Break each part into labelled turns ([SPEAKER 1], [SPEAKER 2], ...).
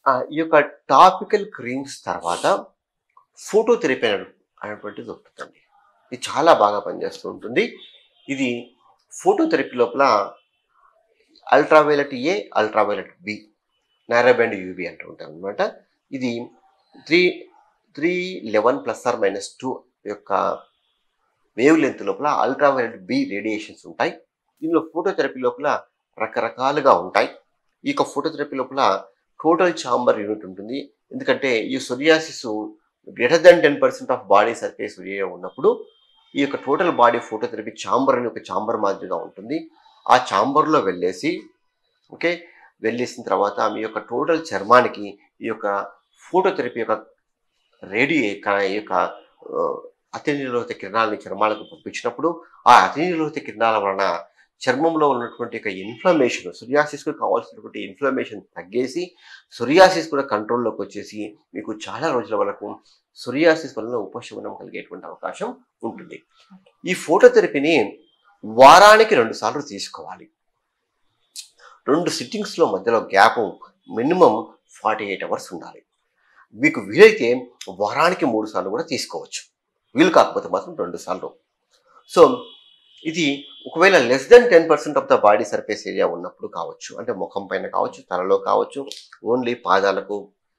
[SPEAKER 1] ఆ, ఈ యొక్క టాపికల్ క్రీమ్స్ తర్వాత ఫోటోథెరపీ అనే అనేటువంటిది ఉంటుందండి ఇది చాలా బాగా పనిచేస్తూ ఉంటుంది ఇది ఫోటోథెరపీ లోపల ultraviolet A ultraviolet B narrowband UV అంటూ ఉంటాం అనమాట ఇది three three eleven plus or minus two యొక్క వేవ్ లెంత్ లోపల అల్ట్రావైలెట్ బి రేడియేషన్స్ ఉంటాయి దీనిలో ఫోటోథెరపీ లోపల రకరకాలుగా ఉంటాయి ఈ యొక్క ఫోటోథెరపీ లోపల టోటల్ చాంబర్ యూనిట్ ఉంటుంది ఎందుకంటే ఈ psoriasis greater than ten percent of body surface area ఉన్నప్పుడు ఈ యొక్క టోటల్ బాడీ ఫోటోథెరపీ చాంబర్ అని ఒక చాంబర్ మాదిరిగా ఉంటుంది ఆ చాంబర్లో వెళ్ళేసి ఓకే వెళ్ళేసిన తర్వాత మీ యొక్క టోటల్ చర్మానికి ఈ యొక్క ఫోటోథెరపీ యొక్క రేడియే ఈ యొక్క ఆ, అతినిలోహిత కిరణాలని చర్మాలకు పంపించినప్పుడు ఆ అతినిలోహిత కిరణాల వలన చర్మంలో ఉన్నటువంటి యొక్క ఇన్ఫ్లమేషన్ సొరియాసిస్కు కావాల్సినటువంటి ఇన్ఫ్లమేషన్ తగ్గేసి సొరియాసిస్ కూడా కంట్రోల్లోకి వచ్చేసి మీకు చాలా రోజుల వరకు సొరియాసిస్ వలన ఉపశమనం కలిగేటువంటి అవకాశం ఉంటుంది ఈ ఫోటోథెరపీని వారానికి రెండు సార్లు తీసుకోవాలి రెండు సిట్టింగ్స్లో మధ్యలో gap minimum forty eight hours ఉండాలి మీకు వీలైతే వారానికి మూడు సార్లు కూడా తీసుకోవచ్చు వీలు కాకపోతే మాత్రం రెండు సార్లు సో ఇది ఒకవేళ less than ten percent of the body surface area ఉన్నప్పుడు కావచ్చు అంటే ముఖం పైన కావచ్చు తలలో కావచ్చు ఓన్లీ పాదాలకు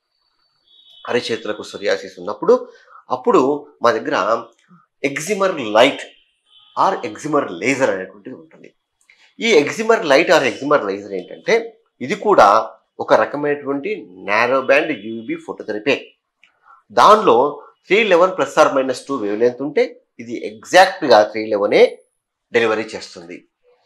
[SPEAKER 1] అరిచేతులకు సొరియాసిస్ ఉన్నప్పుడు అప్పుడు మా దగ్గర excimer light or excimer laser అనేటువంటిది ఉంటుంది ఈ excimer light or excimer laser ఏంటంటే ఇది కూడా ఒక రకమైనటువంటి నారో బ్యాండ్ యూబీ ఫోటోథెరపీ దానిలో three eleven plus or minus two wavelength ఉంటే ఇది ఎగ్జాక్ట్గా త్రీ లెవెనే డెలివరీ చేస్తుంది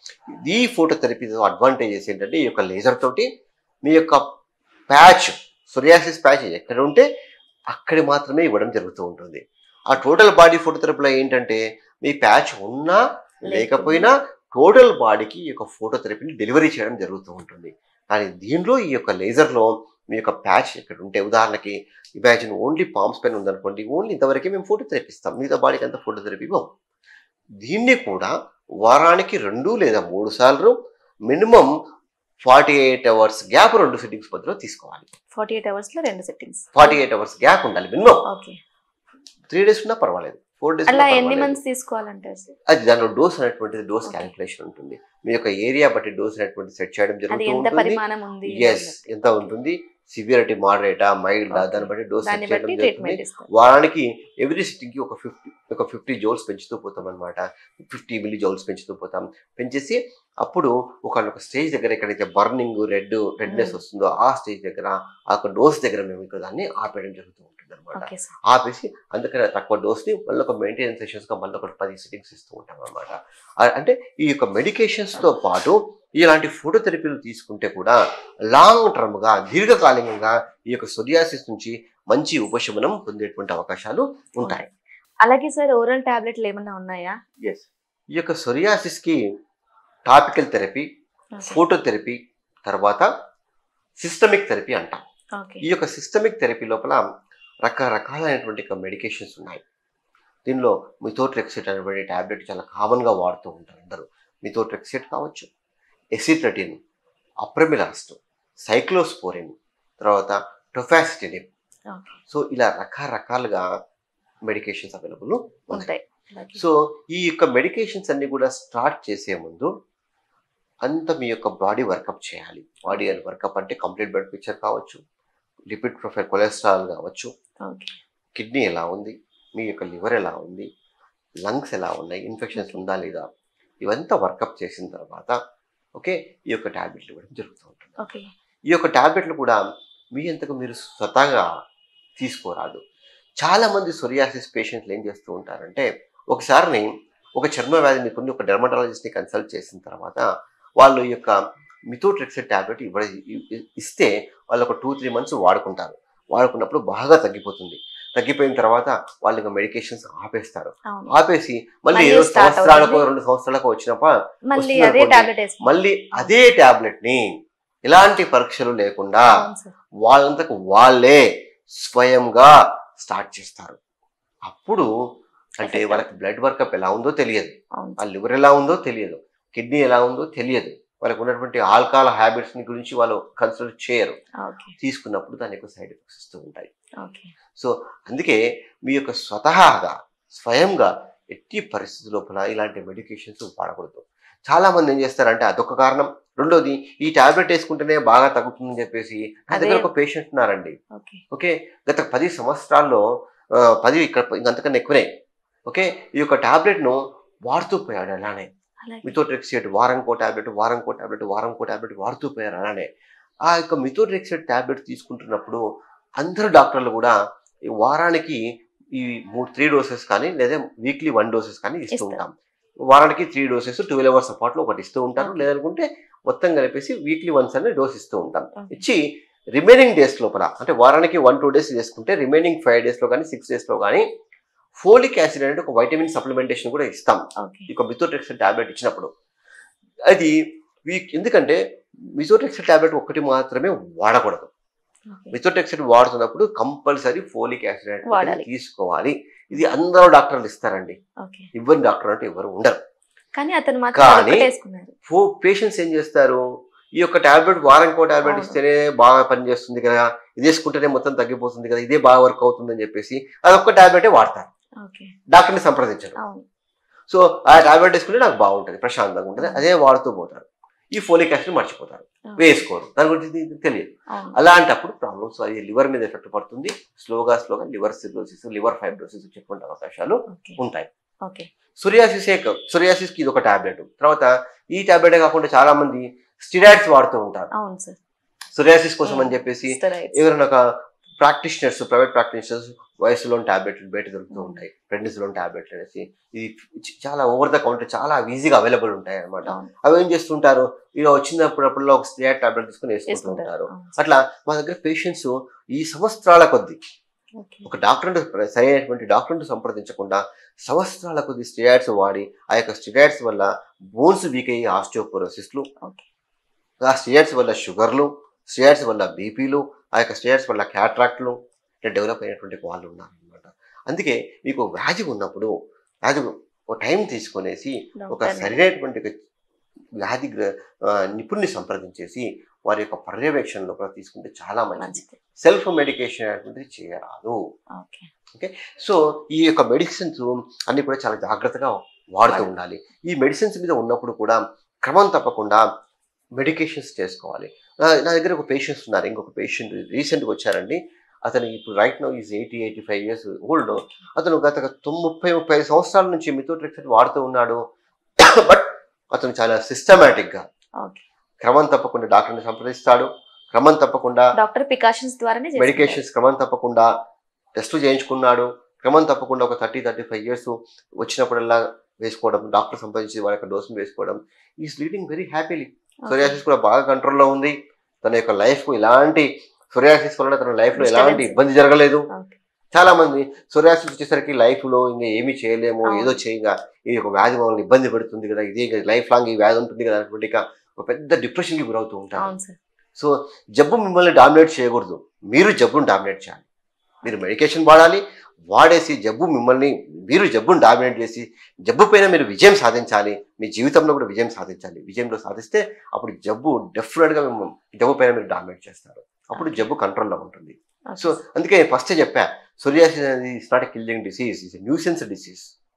[SPEAKER 1] ఈ ఫోటోథెరపీతో అడ్వాంటేజెస్ ఏంటంటే ఈ యొక్క లేజర్ తోటి మీ యొక్క ప్యాచ్ సొరియాసిస్ ప్యాచ్ ఎక్కడ ఉంటే అక్కడి మాత్రమే ఇవ్వడం జరుగుతూ ఉంటుంది ఆ టోటల్ బాడీ ఫోటోథెరపీలో ఏంటంటే మీ ప్యాచ్ ఉన్నా లేకపోయినా టోటల్ బాడీకి ఈ యొక్క ఫోటోథెరపీని డెలివరీ చేయడం జరుగుతూ ఉంటుంది కానీ దీనిలో ఈ యొక్క లేజర్లో మీ యొక్క ప్యాచ్ ఇక్కడ ఉంటే ఉదాహరణకి ఇమాజిన్ ఓన్లీ పామ్స్ పైన ఉందనుకోండి ఓన్లీ ఇంతవరకే మేము ఫోటోథెరపీ ఇస్తాం మిగతా బాడీకి అంతా ఫోటోథెరపీ ఇవ్వం దీన్ని కూడా వారానికి రెండు లేదా మూడు సార్లు minimum forty eight hours gap రెండు సిట్టింగ్స్ మధ్యలో తీసుకోవాలి
[SPEAKER 2] ఫార్టీ ఎయిట్ అవర్స్ లో రెండు sittings
[SPEAKER 1] forty eight hours gap ఉండాలి మినిమం
[SPEAKER 2] ఓకే
[SPEAKER 1] త్రీ డేస్ ఉన్నా పర్వాలేదు ఫోర్ డేస్
[SPEAKER 2] అలా ఎన్ని మంత్స్ తీసుకోవాలంటారు సార్
[SPEAKER 1] అది దానిలో డోస్ అనేటువంటిది డోస్
[SPEAKER 2] Okay.
[SPEAKER 1] క్యాలిక్యులేషన్ ఉంటుంది మీ యొక్క ఏరియా బట్టి డోస్ అనేటువంటి సెట్ చేయడం
[SPEAKER 2] అది
[SPEAKER 1] జరుగుతూ
[SPEAKER 2] ఎంత
[SPEAKER 1] ఉంటుంది
[SPEAKER 2] పరిమాణం ఉంది
[SPEAKER 1] ఎస్ ఎంత ఉంటుంది సివియరిటీ మోడరేటా మైల్డా
[SPEAKER 2] Okay.
[SPEAKER 1] దాన్ని బట్టి డోస్
[SPEAKER 2] దాన్ని
[SPEAKER 1] సెట్ చేయడం
[SPEAKER 2] బట్టి
[SPEAKER 1] జరుగుతుంది
[SPEAKER 2] ట్రీట్మెంట్ ఇస్తారు
[SPEAKER 1] వారానికి ఎవ్రీ సిట్టింగ్ కి ఒక ఫిఫ్టీ ఒక ఫిఫ్టీ జోల్స్ పెంచుతూ పోతాం అనమాట ఫిఫ్టీ మిల్లీ జోల్స్ పెంచుతూ పోతాం పెంచేసి అప్పుడు ఒక ఒక స్టేజ్ దగ్గర ఎక్కడైతే బర్నింగ్ రెడ్ రెడ్నెస్
[SPEAKER 2] Mm.
[SPEAKER 1] వస్తుందో ఆ స్టేజ్ దగ్గర ఆ ఒక డోస్ దగ్గర మేము ఇంకా దాన్ని ఆపేయడం జరుగుతూ ఉంటుంది అనమాట
[SPEAKER 2] ఓకే సార్
[SPEAKER 1] ఆపేసి అందుకని తక్కువ డోస్ని మళ్ళీ ఒక మెయింటెనెన్స్ సెషన్స్గా మళ్ళీ ఒక పది సిట్టింగ్స్ ఇస్తూ ఉంటాం అనమాట అంటే ఈ యొక్క మెడికేషన్స్తో పాటు ఇలాంటి ఫోటోథెరపీలు తీసుకుంటే కూడా లాంగ్ టర్మ్గా దీర్ఘకాలికంగా ఈ యొక్క సొరియాసిస్ నుంచి మంచి ఉపశమనం పొందేటువంటి అవకాశాలు ఉంటాయి
[SPEAKER 2] అలాగే సార్ ఓరల్ టాబ్లెట్లు ఏమన్నా ఉన్నాయా
[SPEAKER 1] ఎస్ ఈ యొక్క సొరియాసిస్కి టాపికల్ థెరపీ ఫోటోథెరపీ తర్వాత సిస్టమిక్ థెరపీ అంటాం
[SPEAKER 2] ఓకే
[SPEAKER 1] ఈ యొక్క సిస్టమిక్ థెరపీ లోపల రకరకాలైనటువంటి మెడికేషన్స్ ఉన్నాయి దీనిలో మిథోట్రెక్సిట్ అనేటువంటి ట్యాబ్లెట్ చాలా కామన్గా వాడుతూ ఉంటారు అందరూ మిథోట్రెక్సిట్ కావచ్చు ఎసిట్రటిన్ అప్రమిలాస్ట్ సైక్లోస్పోరిన్ తర్వాత టొఫాసిటినిన్
[SPEAKER 2] ఓకే
[SPEAKER 1] సో ఇలా రకరకాలుగా మెడికేషన్స్ అవైలబుల్ ఉన్నాయి
[SPEAKER 2] ఉంటాయి అలాగే.
[SPEAKER 1] సో ఈ యొక్క మెడికేషన్స్ అన్ని కూడా స్టార్ట్ చేసే ముందు అంత మీ యొక్క బాడీ వర్కప్ చేయాలి బాడీ వర్కప్ అంటే కంప్లీట్ బ్లడ్ పిక్చర్ కావచ్చు లిపిడ్ ప్రొఫైల్ కొలెస్ట్రాల్ కావచ్చు
[SPEAKER 2] ఓకే
[SPEAKER 1] కిడ్నీ ఎలా ఉంది మీ యొక్క లివర్ ఎలా ఉంది లంగ్స్ ఎలా ఉన్నాయి ఇన్ఫెక్షన్స్ ఉందా లేదా ఇవంతా వర్కప్ చేసిన తర్వాత ఓకే ఈ యొక్క ట్యాబ్లెట్లు ఇవ్వడం జరుగుతూ ఉంటుంది
[SPEAKER 2] ఓకే
[SPEAKER 1] ఈ యొక్క ట్యాబ్లెట్లు కూడా మీ అంతకు మీరు స్వతహాగా తీసుకోరాదు చాలా మంది సొరియాసిస్ పేషెంట్లు ఏం చేస్తూ ఉంటారంటే ఒకసారిని ఒక చర్మ వ్యాధి నిపుణుని ఒక డెర్మటాలజిస్ట్ని కన్సల్ట్ చేసిన తర్వాత వాళ్ళు ఈ యొక్క మిథోట్రెక్సెడ్ ట్యాబ్లెట్ ఇవ్వ ఇ- ఇస్తే వాళ్ళు ఒక టూ త్రీ మంత్స్ వాడుకుంటారు వాడుకున్నప్పుడు బాగా తగ్గిపోతుంది తగ్గిపోయిన తర్వాత వాళ్ళు ఇంకా మెడికేషన్స్ ఆపేస్తారు
[SPEAKER 2] అవును
[SPEAKER 1] ఆపేసి మళ్ళీ
[SPEAKER 2] మళ్ళీ
[SPEAKER 1] ఏదో
[SPEAKER 2] start
[SPEAKER 1] సంవత్సరాలకు
[SPEAKER 2] అవుతుంది.
[SPEAKER 1] రెండు సంవత్సరాలకు వచ్చినప్పుడు
[SPEAKER 2] మళ్ళీ
[SPEAKER 1] వస్తుంది
[SPEAKER 2] అదే
[SPEAKER 1] అనుకోండి.
[SPEAKER 2] టాబ్లెట్ వేసుకో
[SPEAKER 1] మళ్ళీ అదే టాబ్లెట్ ని ఎలాంటి పరీక్షలు లేకుండా
[SPEAKER 2] అవును సార్
[SPEAKER 1] వాళ్ళంతకు వాళ్ళే స్వయంగా స్టార్ట్ చేస్తారు అప్పుడు అంటే
[SPEAKER 2] Effect
[SPEAKER 1] వాళ్ళకి బ్లడ్ వర్కప్ ఎలా ఉందో తెలియదు
[SPEAKER 2] అవును
[SPEAKER 1] ఆ లివర్ ఎలా ఉందో తెలియదు కిడ్నీ ఎలా ఉందో తెలియదు వాళ్ళకు ఉన్నటువంటి ఆల్కహాల్ హ్యాబిట్స్ ని గురించి వాళ్ళు కన్సిడర్ చేయరు
[SPEAKER 2] ఓకే
[SPEAKER 1] తీసుకున్నప్పుడు దాని యొక్క సైడ్ ఎఫెక్ట్స్ వస్తూ ఉంటాయి
[SPEAKER 2] ఓకే
[SPEAKER 1] సో అందుకే మీ యొక్క స్వతహాగా స్వయంగా ఎట్టి పరిస్థితి లోపల ఇలాంటి మెడికేషన్స్ వాడకూడదు చాలా మంది ఏం చేస్తారంటే అదొక కారణం రెండోది ఈ టాబ్లెట్ వేసుకుంటేనే బాగా తగ్గుతుందని చెప్పేసి నా దగ్గర
[SPEAKER 2] అదే.
[SPEAKER 1] ఒక పేషెంట్ ఉన్నారండి
[SPEAKER 2] ఓకే
[SPEAKER 1] ఓకే గత పది సంవత్సరాల్లో ఆ, పది ఇక్కడ ఇంకంతకన్నా ఎక్కువనే ఓకే ఈ యొక్క టాబ్లెట్ను వాడుతూ పోయాడు అలానే
[SPEAKER 2] అలాగే
[SPEAKER 1] మిథోట్రెక్సేట్ వారంకో టాబ్లెట్ వారంకో టాబ్లెట్ వారంకో టాబ్లెట్ వాడుతూ పోయారు అలానే ఆ యొక్క మిథోట్రెక్సేట్ టాబ్లెట్ తీసుకుంటున్నప్పుడు అందరు డాక్టర్లు కూడా ఈ వారానికి ఈ మూడు త్రీ డోసెస్ కానీ లేదా వీక్లీ వన్ డోసెస్ కానీ ఇస్తూ
[SPEAKER 2] ఇస్తారు.
[SPEAKER 1] ఉంటాం వారానికి త్రీ డోసెస్ ట్వెల్వ్ అవర్స్ అపార్ట్లో ఒకటి ఇస్తూ ఉంటారు
[SPEAKER 2] Okay.
[SPEAKER 1] లేదనుకుంటే మొత్తం కలిపేసి వీక్లీ వన్స్ అనేది డోస్ ఇస్తూ ఉంటాం
[SPEAKER 2] Okay.
[SPEAKER 1] ఇచ్చి రిమైనింగ్ డేస్ లోపల అంటే వారానికి వన్ టూ డేస్ చేసుకుంటే రిమైనింగ్ ఫైవ్ డేస్లో కానీ సిక్స్ డేస్లో కానీ ఫోలిక్ యాసిడ్ అనేది ఒక వైటమిన్ సప్లిమెంటేషన్ కూడా ఇస్తాం
[SPEAKER 2] ఓకే
[SPEAKER 1] ఈ యొక్క మిథోట్రెక్సల్ టాబ్లెట్ ఇచ్చినప్పుడు అది వీక్ ఎందుకంటే మిథోట్రెక్సల్ టాబ్లెట్ ఒక్కటి మాత్రమే వాడకూడదు
[SPEAKER 2] ఓకే
[SPEAKER 1] మిథోట్రెక్సల్ వాడుతున్నప్పుడు కంపల్సరీ ఫోలిక్ యాసిడ్ అనేది
[SPEAKER 2] వాడాలి.
[SPEAKER 1] తీసుకోవాలి ఇది అందరూ డాక్టర్లు ఇస్తారండి
[SPEAKER 2] ఓకే
[SPEAKER 1] ఇవ్వని డాక్టర్ అంటే ఎవరు ఉండరు
[SPEAKER 2] కానీ అతను మాత్రం
[SPEAKER 1] కానీ-
[SPEAKER 2] ఒకటి వేసుకున్నారు
[SPEAKER 1] ఫో పేషెంట్స్ ఏం చేస్తారు ఈ యొక్క టాబ్లెట్ వారానికి టాబ్లెట్
[SPEAKER 2] అవును.
[SPEAKER 1] ఇస్తేనే బాగా పనిచేస్తుంది కదా ఇది వేసుకుంటేనే మొత్తం తగ్గిపోతుంది కదా ఇదే బాగా వర్క్ అవుతుందని చెప్పేసి అదొక్క టాబ్లెటే వాడతారు
[SPEAKER 2] ఓకే
[SPEAKER 1] డాక్టర్ని సంప్రదించరు
[SPEAKER 2] అవును
[SPEAKER 1] సో ఆ టాబ్లెట్ వేసుకుంటే నాకు బాగుంటుంది ప్రశాంతంగా ఉంటుంది అదే వాడుతూ పోతారు ఈ ఫోలిక్ యాసిడ్ మర్చిపోతారు
[SPEAKER 2] అవును.
[SPEAKER 1] వేసుకోరు దాని గురించి ఇది తెలియదు
[SPEAKER 2] అవును
[SPEAKER 1] అలాంటప్పుడు ప్రాబ్లమ్స్ అది లివర్ మీద ఎఫెక్ట్ పడుతుంది స్లోగా స్లోగా లివర్ సిరోసిస్ లివర్ ఫైబ్రోసిస్ వచ్చేటువంటి అవకాశాలు
[SPEAKER 2] ఓకే
[SPEAKER 1] ఉంటాయి
[SPEAKER 2] ఓకే
[SPEAKER 1] సొరియాసిస్ సొరియాసిస్ కి ఇది ఒక టాబ్లెట్ తర్వాత ఈ టాబ్లెట్ కాకుండా చాలా మంది స్టిరాయిడ్స్ వాడుతూ ఉంటారు
[SPEAKER 2] అవును సార్
[SPEAKER 1] సొరియాసిస్ కోసం అని చెప్పేసి
[SPEAKER 2] Steroids.
[SPEAKER 1] ఎవరైనా ఒక ప్రాక్టీషనర్స్ ప్రైవేట్ ప్రాక్టీషనర్స్ వయసులో టాబ్లెట్లు బయట దొరుకుతూ ఉంటాయి ప్రెగ్నెన్సీలో టాబ్లెట్లు అనేసి ఇది చ- చాలా ఓవర్ ద కౌంటర్ చాలా ఈజీగా అవైలబుల్ ఉంటాయి అన్నమాట
[SPEAKER 2] అవును
[SPEAKER 1] అవి ఏం చేస్తుంటారు ఇలా వచ్చినప్పుడల్లా ఒక స్టిరాయిడ్ టాబ్లెట్ తీసుకుని వేసుకుంటూ
[SPEAKER 2] వేసుకుంటారు
[SPEAKER 1] ఉంటారు
[SPEAKER 2] అవును.
[SPEAKER 1] అట్లా మా దగ్గర పేషెంట్స్ ఈ సంవత్సరాల కొద్ది
[SPEAKER 2] ఓకే
[SPEAKER 1] ఒక డాక్టర్ సరైనటువంటి డాక్టర్ను సంప్రదించకుండా సంవత్సరాల కొద్ది స్టిరాయిడ్స్ వాడి ఆ యొక్క స్టిరాయిడ్స్ వల్ల బోన్స్ వీక్ అయ్యి ఆస్టియోపోరోసిస్లు
[SPEAKER 2] ఓకే
[SPEAKER 1] ఆ స్టిరాయిడ్స్ వల్ల షుగర్లు స్టిరాయిడ్స్ వల్ల బీపీలు ఆ యొక్క స్టిరాయిడ్స్ వల్ల క్యాట్రాక్ట్లు ఇట్లా డెవలప్ అయినటువంటి వాళ్ళు ఉన్నారు అనమాట అందుకే మీకు వ్యాధి ఉన్నప్పుడు వ్యాధి ఒక టైం తీసుకొనేసి ఒక
[SPEAKER 2] డాక్టర్
[SPEAKER 1] సరైనటువంటి ఒక వ్యాధి గ్ర- ఆ, నిపుణుని సంప్రదించేసి వారి యొక్క పర్యవేక్షణలో కూడా తీసుకుంటే చాలా మంచిది
[SPEAKER 2] మంచిది
[SPEAKER 1] సెల్ఫ్ మెడికేషన్ అనేటువంటిది చేయరాదు
[SPEAKER 2] ఓకే
[SPEAKER 1] సో ఈ యొక్క మెడిసిన్స్ అన్ని కూడా చాలా జాగ్రత్తగా వాడుతూ ఉండాలి ఈ మెడిసిన్స్ మీద ఉన్నప్పుడు కూడా క్రమం తప్పకుండా మెడికేషన్స్ చేసుకోవాలి నా- నా దగ్గర ఒక పేషెంట్స్ ఉన్నారు ఇంకొక పేషెంట్ రీసెంట్గా వచ్చారండి అతను ఇప్పుడు right now is eighty eighty five years old అతను గత తొమ్- ముప్పై ముప్పై ఐదు సంవత్సరాల నుంచి మిథోట్రిక్సెట్ వాడుతూ ఉన్నాడు బట్ అతను చాలా సిస్టమేటిక్గా
[SPEAKER 2] ఓకే
[SPEAKER 1] క్రమం తప్పకుండా డాక్టర్ని సంప్రదిస్తాడు క్రమం తప్పకుండా
[SPEAKER 2] డాక్టర్ ప్రికాషన్స్ ద్వారానే చేసుకుంటారు.
[SPEAKER 1] మెడికేషన్స్ క్రమం తప్పకుండా టెస్ట్ చేయించుకున్నాడు క్రమం తప్పకుండా ఒక థర్టీ థర్టీ ఫైవ్ ఇయర్స్ వచ్చినప్పుడల్లా వేసుకోవడం డాక్టర్ సంబంధించి వాళ్ళ యొక్క డోసును వేసుకోవడం is leading very happily
[SPEAKER 2] okay.
[SPEAKER 1] Psoriasis కూడా బాగా కంట్రోల్లో ఉంది తన యొక్క లైఫ్ ఇలాంటి సొరియాసిస్ వలన తన లైఫ్ లో ఎలాంటి
[SPEAKER 2] Disturbance.
[SPEAKER 1] ఇబ్బంది జరగలేదు
[SPEAKER 2] ఓకే.
[SPEAKER 1] చాలా మంది సొరియాసిస్ వచ్చేసరికి లైఫ్ లో ఇంకా ఏమీ చేయలేము
[SPEAKER 2] అవును.
[SPEAKER 1] ఏదో చేయగా ఈ యొక్క వ్యాధి మనల్ని ఇబ్బంది పెడుతుంది కదా ఇదే లైఫ్ లాంగ్ ఈ వ్యాధి ఉంటుంది కదా అనేటువంటి ఇక ఒక పెద్ద డిప్రెషన్ కి గురవుతూ ఉంటారు
[SPEAKER 2] అవును సార్
[SPEAKER 1] సో జబ్బు మిమ్మల్ని డామినేట్ చేయకూడదు మీరు జబ్బును డామినేట్ చేయాలి మీరు మెడికేషన్ వాడాలి వాడేసి జబ్బు మిమ్మల్ని మీరు జబ్బును డామినేట్ చేసి జబ్బు పైన మీరు విజయం సాధించాలి మీ జీవితంలో కూడా విజయం సాధించాలి విజయంలో సాధిస్తే అప్పుడు జబ్బు డెఫినెట్గా మిమ్మల్ని జబ్బు పైన మీరు డామినేట్ చేస్తారు అప్పుడు జబ్బు కంట్రోల్లో ఉంటుంది
[SPEAKER 2] ఓకే.
[SPEAKER 1] సో అందుకే నేను ఫస్ట్ చెప్పా సొరియాసిస్ అనేది is not killing disease is nuisance disease